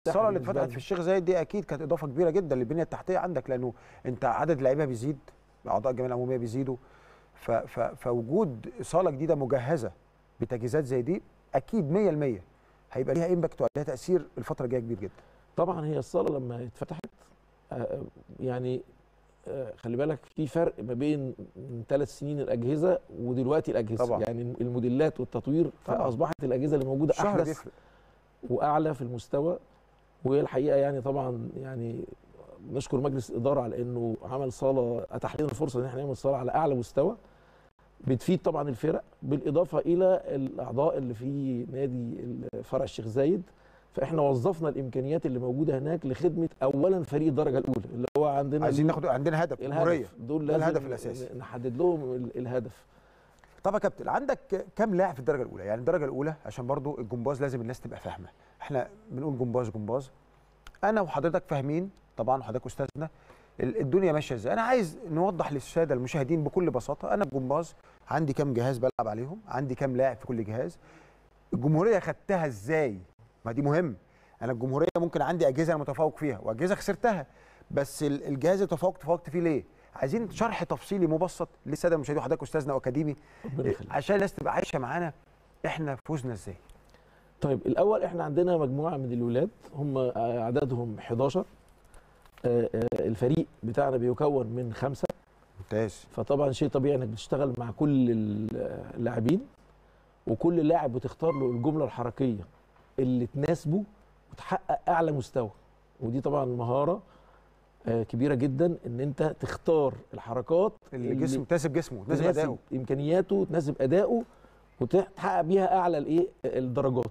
الصاله اللي بالنسبة اتفتحت لنا. في الشيخ زايد دي اكيد كانت اضافه كبيره جدا للبنيه التحتيه عندك لانه انت عدد اللعيبه بيزيد اعضاء الجمعيه العموميه بيزيدوا ف ف فوجود صاله جديده مجهزه بتجهيزات زي دي اكيد 100% هيبقى ليها امباكت وعليها تاثير الفتره الجايه كبير جدا طبعا هي الصاله لما اتفتحت آه، يعني آه، خلي بالك في فرق ما بين من ثلاث سنين الاجهزه ودلوقتي الاجهزه طبعا. يعني الموديلات والتطوير طبعا. فاصبحت الاجهزه اللي موجوده الشهر احدث بيفرق واعلى في المستوى وهي الحقيقه يعني طبعا يعني نشكر مجلس الاداره على انه عمل صاله اتاح لنا الفرصه ان احنا نعمل صاله على اعلى مستوى بتفيد طبعا الفرق بالاضافه الى الاعضاء اللي في نادي فرع الشيخ زايد فاحنا وظفنا الامكانيات اللي موجوده هناك لخدمه اولا فريق الدرجه الاولى اللي هو عندنا عايزين ناخد عندنا هدف جمهوريه الهدف دول ده لازم الهدف الأساسي. نحدد لهم ال- الهدف طب يا كابتن عندك كام لاعب في الدرجه الاولى يعني الدرجه الاولى عشان برضو الجمباز لازم الناس تبقى فاهمه احنا بنقول جمباز جمباز انا وحضرتك فاهمين طبعا وحضرتك استاذنا ال- الدنيا ماشيه ازاي انا عايز نوضح للساده المشاهدين بكل بساطه انا بجمباز عندي كام جهاز بلعب عليهم عندي كام لاعب في كل جهاز الجمهوريه خدتها ازاي ما دي مهم انا الجمهوريه ممكن عندي اجهزه انا متفوق فيها واجهزه خسرتها بس ال- الجهاز اللي تفوقت تفوقت فيه ليه عايزين شرح تفصيلي مبسط للساده المشاهدين وحضرتك استاذنا واكاديمي ربنا يخليك عشان الناس تبقى عايشه معانا احنا فوزنا ازاي طيب الاول احنا عندنا مجموعه من الولاد هم عددهم 11 آه، آه، الفريق بتاعنا بيكون من خمسه ممتاز فطبعا شيء طبيعي انك بتشتغل مع كل اللاعبين وكل لاعب بتختار له الجمله الحركيه اللي تناسبه وتحقق اعلى مستوى ودي طبعا مهاره آه، كبيره جدا ان انت تختار الحركات اللي جسمه تناسب جسمه تناسب تناسب اداؤه امكانياته تناسب اداؤه وتحقق بيها اعلى الايه الدرجات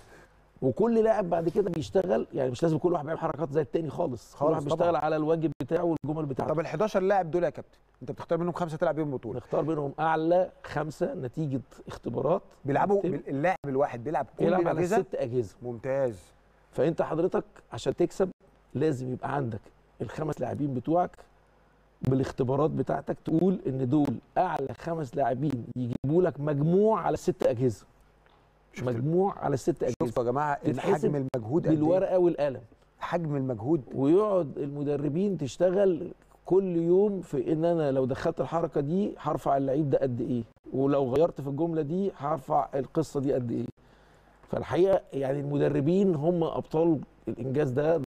وكل لاعب بعد كده بيشتغل يعني مش لازم كل واحد بيعمل حركات زي التاني خالص كل خالص واحد طبعاً. بيشتغل على الواجب بتاعه والجمل بتاعته طب ال 11 لاعب دول يا كابتن انت بتختار منهم خمسه تلعب بيهم بطوله نختار بينهم اعلى خمسه نتيجه اختبارات بيلعبوا بتتم. بال- اللاعب الواحد بيلعب كل يلعب على الاجهزه الست اجهزه ممتاز فانت حضرتك عشان تكسب لازم يبقى عندك الخمس لاعبين بتوعك بالاختبارات بتاعتك تقول ان دول اعلى خمس لاعبين يجيبوا لك مجموع على الست اجهزه شفت مجموع على الست اجهزه شفتوا يا جماعه ان تتحسب حجم المجهود قد ايه بالورقه والقلم حجم المجهود ويقعد المدربين تشتغل كل يوم في ان انا لو دخلت الحركه دي هرفع اللعيب ده قد ايه ولو غيرت في الجمله دي هرفع القصه دي قد ايه فالحقيقه يعني المدربين هم ابطال الانجاز ده